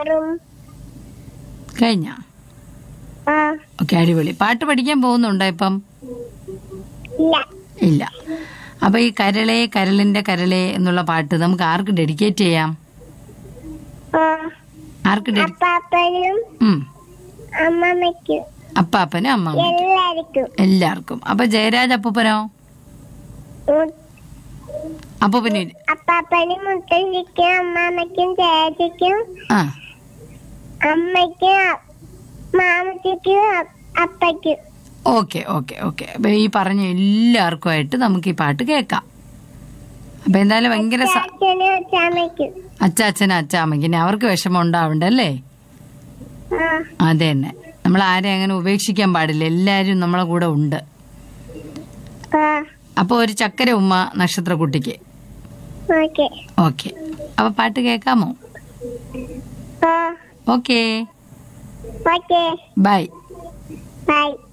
മാറും കഴിഞ്ഞ ആ ഓക്കെ അടിപൊളി പാട്ട് പഠിക്കാൻ പോകുന്നുണ്ടോ ഇപ്പം ഇല്ല ഇല്ല അപ്പൊ ഈ കരളെ കരളിന്റെ കരളെ എന്നുള്ള പാട്ട് നമുക്ക് ആർക്ക് ഡെഡിക്കേറ്റ് ചെയ്യാം ആ ആർക്ക് ഡെഡി അപ്പാപ്പനും ഉം അമ്മമ്മയ്ക്കും അപ്പാപ്പനും അമ്മാമ്മ എല്ലാവർക്കും എല്ലാവർക്കും അപ്പൊ ജയരാജ് അപ്പൂപ്പനോ ഉം, അപ്പൂപ്പന് അപ്പാപ്പനും മുത്തശ്ശിക്കും അമ്മാമ്മയ്ക്കും ചേച്ചിക്കും ആ അമ്മയ്ക്കും അ- മാമച്ചിക്കും അ- അപ്പയ്ക്കും ഓക്കെ ഓക്കെ ഓക്കെ അപ്പൊ ഈ പറഞ്ഞ എല്ലാവർക്കുമായിട്ട് നമുക്ക് ഈ പാട്ട് കേൾക്കാം അപ്പൊ എന്തായാലും ഭയങ്കര സ- ചാച്ചനും അച്ചാമ്മയ്ക്കും അച്ചാച്ചനും അച്ചാമ്മയ്ക്ക് ഇനി അവർക്ക് വിഷമം ഉണ്ടാവണ്ടല്ലേ ആ അതെ തന്നെ നമ്മൾ ആരെ അങ്ങനെ ഉപേക്ഷിക്കാൻ പാടില്ല എല്ലാരും നമ്മളെ കൂടെ ഉണ്ട് ആ അപ്പൊ ഒരു ചക്കര ഉമ്മ നക്ഷത്രക്കുട്ടിക്ക് ഓക്കെ ഓക്കെ അപ്പൊ പാട്ട് കേൾക്കാമോ ആ ഓക്കെ ഓക്കെ ബൈ ബൈ